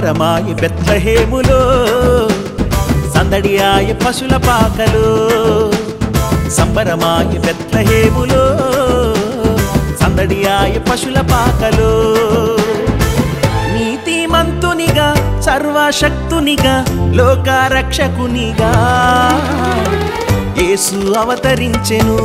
సంబరమాయ బెత్లహేములో సందడియాయ పశుల పాకలు సంబరమాయ బెత్లహేములో సందడియాయ పశుల పాకలు నీతిమంతునిగా సర్వశక్తునిగా లోకారక్షకునిగా యేసు అవతరించెను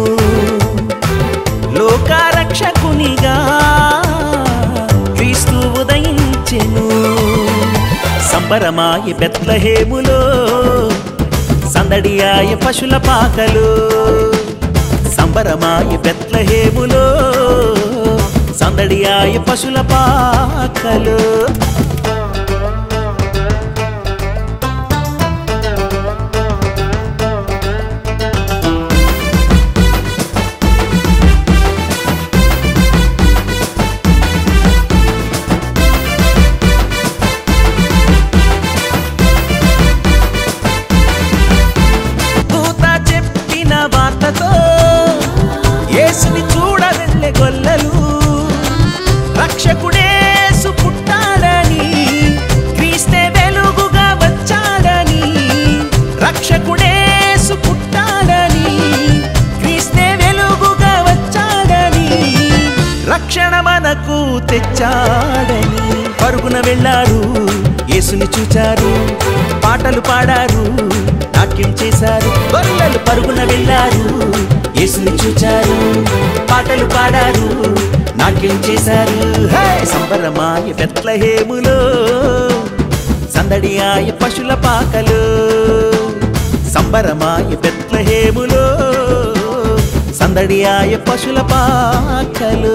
లోకారక్షకునిగా క్రీస్తు ఉదయించెను సంబరమాయ బెత్లహేములో సందడియాయ పశుల పాకలు సంబరమాయ బెత్లహేములో సందడియాయ పశుల పాకలు దూత చెప్పిన వార్తతో యేసుని చూడ వెళ్ళే గొల్లలు రక్షకుడేసు పుట్టాడని క్రీస్తే వెలుగుగా వచ్చాడని రక్షకుడేసు పుట్టాడని క్రీస్తే వెలుగుగా వచ్చాడని రక్షణ మనకు తెచ్చాడని పరుగున వెళ్ళారు యేసుని చూచారు పాటలు పాడారు నాట్యం చేశారు గొల్లలు పరుగున వెళ్ళారు యేసుని చూచారు పాటలు పాడారు నాట్యం చేశారు హే! సంబరమాయ బెత్లహేములో సందడియాయ పశుల పాకలు సంబరమాయ బెత్లహేములో సందడియాయ పశుల పాకలు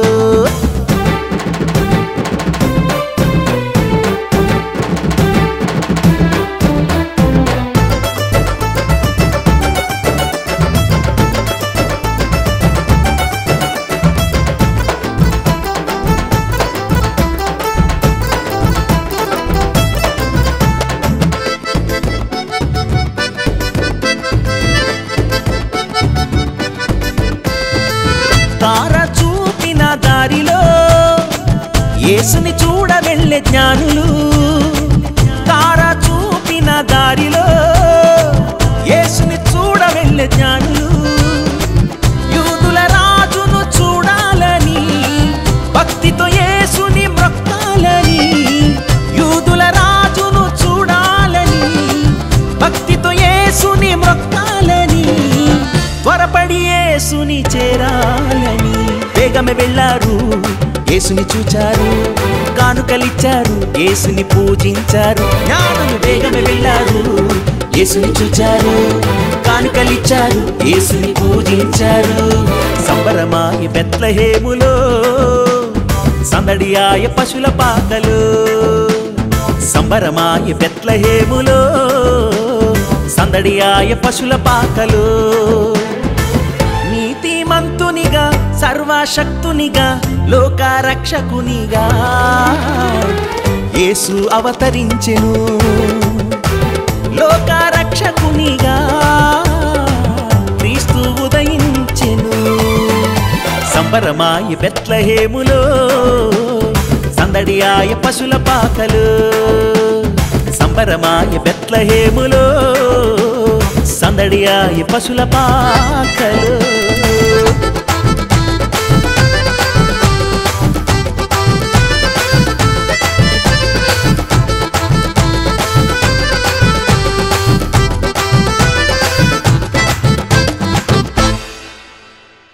తార చూపిన దారిలో యేసుని చూడ వెళ్ళే జ్ఞానులు తార చూపిన దారిలో యేసుని చూడ వెళ్ళే జ్ఞానులు యూదుల రాజును చూడాలని భక్తితో యేసుని మొక్కాలని యూదుల రాజును చూడాలని భక్తితో యేసుని మొక్కాలని త్వరపడి యేసుని చేరాలని వేగమే వెళ్ళారు యేసుని చూచారు కానుకలిచ్చారు యేసుని పూజించారు జ్ఞానులు వేగమే వెళ్ళారు యేసుని చూచారు కానుకలిచ్చారు యేసుని పూజించారు సంబరమాయ బెత్లహేములో సందడియాయ పశుల పాకలు సంబరమాయ బెత్లహేములో సందడియాయ పశుల పాకలు నీతిమంతునిగా సర్వశక్తునిగా లోకారక్షకునిగా యేసు అవతరించెను లోకారక్షకునిగా క్రీస్తు ఉదయించెను సంబరమాయ బెత్లహేములో సందడియాయ పశుల పాకలు సంబరమాయ బెత్లహేములో సందడియాయ పశుల పాకలు